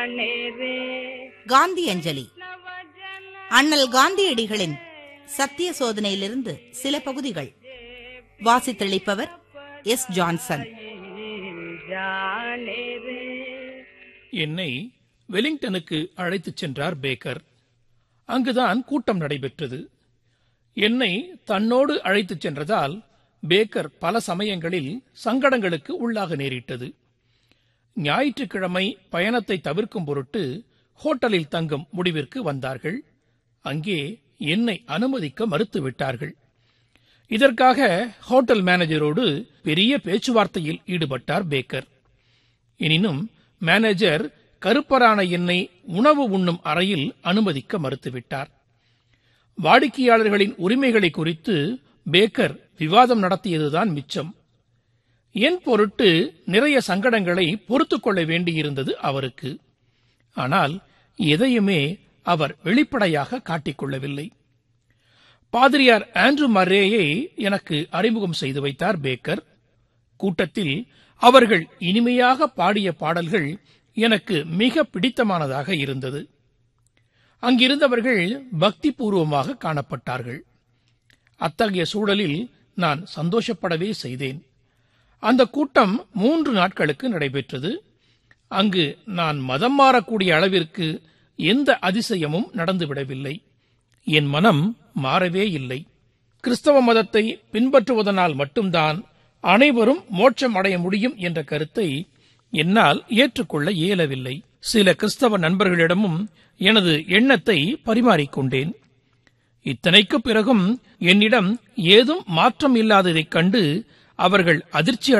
जाने रे காந்தி அஞ்சலி அண்ணல் காந்தியடிகளின் சத்திய சோதனையிலிருந்து சில பகுதிகள் வாசித்தளிப்பவர் எஸ் ஜான்சன் जाने रे என்னை வெலிங்டனுக்கு அழைத்துச் சென்றார் பேக்கர் அங்குதான் கூட்டம் நடைபெற்றது என்னை தன்னோடு அழைத்துச் சென்றதால் பேக்கர் பல சமயங்களில் சங்கடங்களுக்கு உள்ளாக நேரிட்டது ஞாயிற்றுக்கிழமை பயணத்தை தவிர்க்கும் பொருட்டு ஹோட்டலில் தங்கும் முடிவிற்கு வந்தார்கள் அங்கே என்னை அனுமதிக்க மறுத்துவிட்டார்கள் இதற்காக ஹோட்டல் மேனேஜரோடு பெரிய பேச்சுவார்த்தையில் ஈடுபட்டார் பேக்கர் எனினும் மேனேஜர் கருப்பரான என்னை உணவு உண்ணும் அறையில் அனுமதிக்க மறுத்துவிட்டார் வாடிக்கையாளர்களின் உரிமைகளை குறித்து பேக்கர் விவாதம் நடத்தியதுதான் மிச்சம் என் பொருட்டு நிறைய சங்கடங்களை பொறுத்துக் கொள்ள வேண்டியிருந்தது அவருக்கு ஆனால் எதையுமே அவர் வெளிப்படையாக காட்டிக்கொள்ளவில்லை பாதிரியார் ஆண்ட்ரூ மர்ரேயை எனக்கு அறிமுகம் செய்து வைத்தார் பேக்கர் கூட்டத்தில் அவர்கள் இனிமையாக பாடிய பாடல்கள் எனக்கு மிக பிடித்தமானதாக இருந்தது அங்கிருந்தவர்கள் பக்தி பூர்வமாக காணப்பட்டார்கள் அத்தகைய சூழலில் நான் சந்தோஷப்படவே செய்தேன் அந்த கூட்டம் மூன்று நாட்களுக்கு நடைபெற்றது அங்கு நான் மதம் மாறக்கூடிய அளவிற்கு எந்த அதிசயமும் நடந்துவிடவில்லை என் மனம் மாறவே இல்லை கிறிஸ்தவ மதத்தை பின்பற்றுவதனால் மட்டும்தான் அனைவரும் மோட்சம் அடைய முடியும் என்ற கருத்தை என்னால் ஏற்றுக்கொள்ள இயலவில்லை சில கிறிஸ்தவ நண்பர்களிடமும் எனது எண்ணத்தை பரிமாறிக்கொண்டேன் இத்தனைக்கு பிறகும் என்னிடம் ஏதும் மாற்றம் இல்லாததைக் கண்டு அவர்கள் அதிர்ச்சி